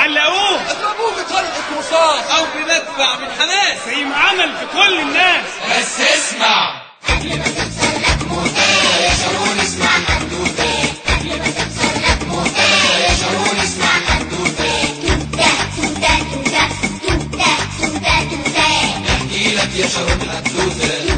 علقوه اضربوه بطلقة رصاص او بمدفع من حماس زي ما عمل في كل الناس بس اسمع احكي لك يا شرم حدوته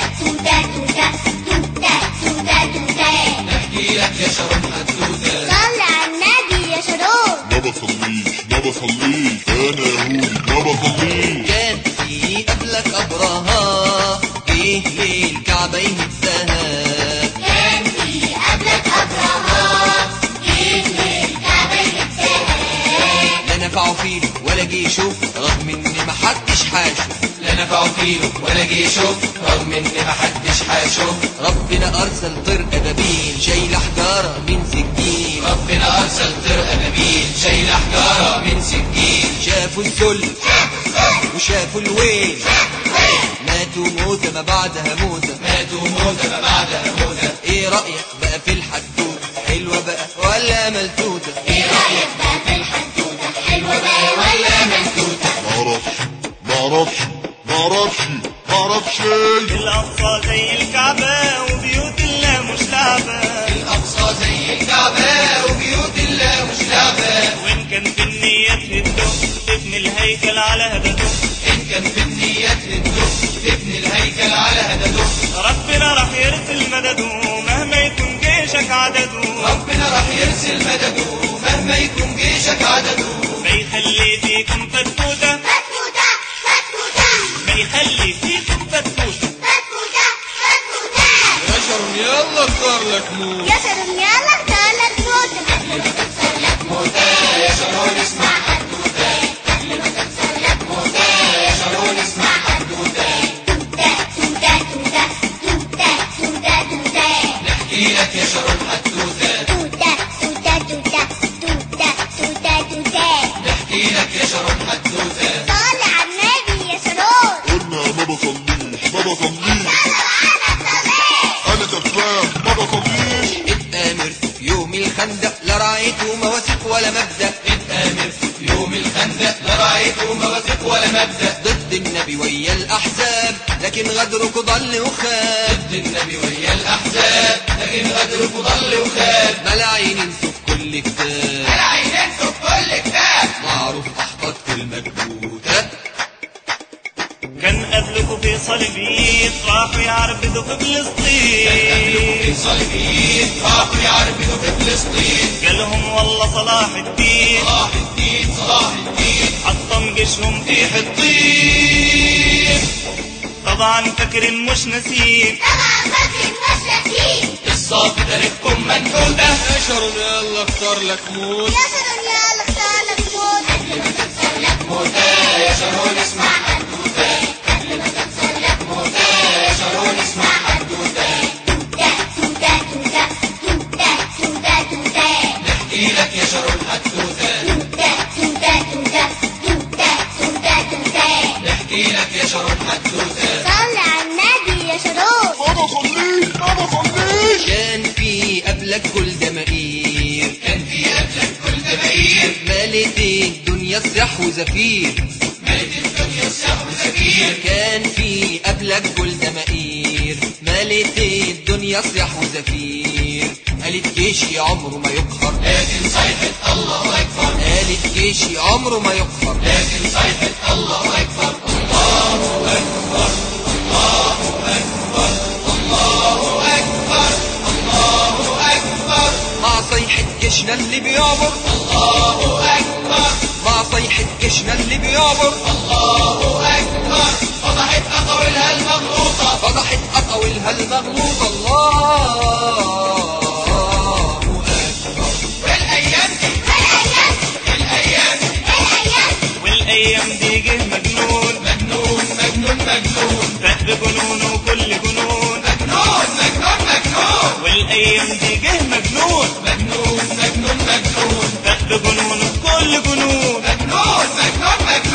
احكي لك يا شرم حدوته صل على النبي يا شرور ما بصليش ما بصليش انا يهودي ما بصليش كان في قبلك أبرهة جه للكعبة يهزها كان في قبلك أبرهام جه للكعبة يهزها لا نفعوا فيله ولا جه يشوف رغم ان محدش حاشه لا نفعوا فيله ولا جه يشوف رغم ان محدش حاشوف ربنا ارسل طير ابابيل شايل حجاره من سجين ربنا ارسل طير ابابيل شايل حجاره من سجين شافوا الذل وشافوا الويل ماتوا موتة ما بعدها موتة ماتوا موتة ما بعدها موتة ايه رأيك بقى في الحدوتة حلوة بقى ولا ملتوتة ايه رأيك بقى في الحدوتة حلوة بقى ولا منتوتة معرفش معرفش معرفش معرفش ايه الأقصى زي الكعبة وبيوت الله مش لعبة الاقصى زي الكعبة وبيوت الله مش لعبة وإن كان في النية تهده تبني الهيكل على هدده ان كان في النيات هدوء تبني الهيكل على هدده ربنا راح يرسل مدده مهما يكون جيشك عدده ربنا راح يرسل مدده مهما يكون جيشك عدده ما يخلي فيكم فتفوتة فتفوتة فتفوتة ما يخلي فيكم فتفوتة فتفوتة فتفوتة يا شرم يلا اختار لك موت يا شرم يلا اختار لك موتة قبل ما تكسر لك موتة يا شرون اسمع حدوتة قبل ما تكسر لك موتة يا شرون اسمع حدوتة توتة توتة توتة توتة توتة توتة نحكي لك يا شرون حدوتة توتة توتة توتة توتة توتة توتة نحكي لك يا شرون حدوتة صل على النبي يا شرور قلنا ما بصليش ما بصليش يلا معانا الصلاة انا تفاح ما بصليش اتآمر في يوم الخندق لا رعيته مواثيق ولا مبدأ اتآمر في يوم الخندق لا رأيته مواثيق ولا مبدأ ضد النبي ويا الأحزاب لكن غدرك ضل وخاب ضد النبي ويا الأحزاب لكن غدركوا ضل وخاب ملاعين انتوا في كل كتاب العين انتوا في كل كتاب معروف أحبطكوا المكبوتة كان قبلكم في صليبيين راحوا يعربدوا في قبلكوا في فلسطين صليبيين راحوا يعربدوا في فلسطين جالهم والله صلاح الدين صلاح الدين صلاح الدين حطم جيشهم في الطين طبعا فاكرين مش ناسين طبعا فاكر مش ناسين قصة في تاريخكم منحوتة يا شرون يلا اختار لك موت يا شرم يلا اختار لك موتة قبل ما تكسر لك موتة يا شرون اسمع حدوتة قبل ما تكسر لك موتة يا شرون اسمع حدوتة توتة توتة توتة توتة توتة توتة نحكي لك يا شرون حدوتة توتة توتة توتة توتة توتة توتة نحكي لك يا شرون حدوتة صل على النبي يا شرور ما بصليش ما بصليش كان في قبلك كل دمائير كان في قبلك كل دماير مالت الدنيا صياح وزفير ملت الدنيا السحر زفير كان في قبلك كل دمائير مالت الدنيا صياح وزفير قالت جيشي عمره ما يقهر لكن صيحة الله أكبر قالت جيشي عمره ما يقهر لكن صيحة الله أكبر الله أكبر الله أكبر الله أكبر الله أكبر مع صيحة جيشنا اللي بيعبر الله أكبر مع صيحة جيشنا اللي بيعبر الله أكبر فضحت أقوالها المغلوطة فضحت أقاويلها المغلوطة الله أكبر والأيام دي الأيام الأيام الأيام والايام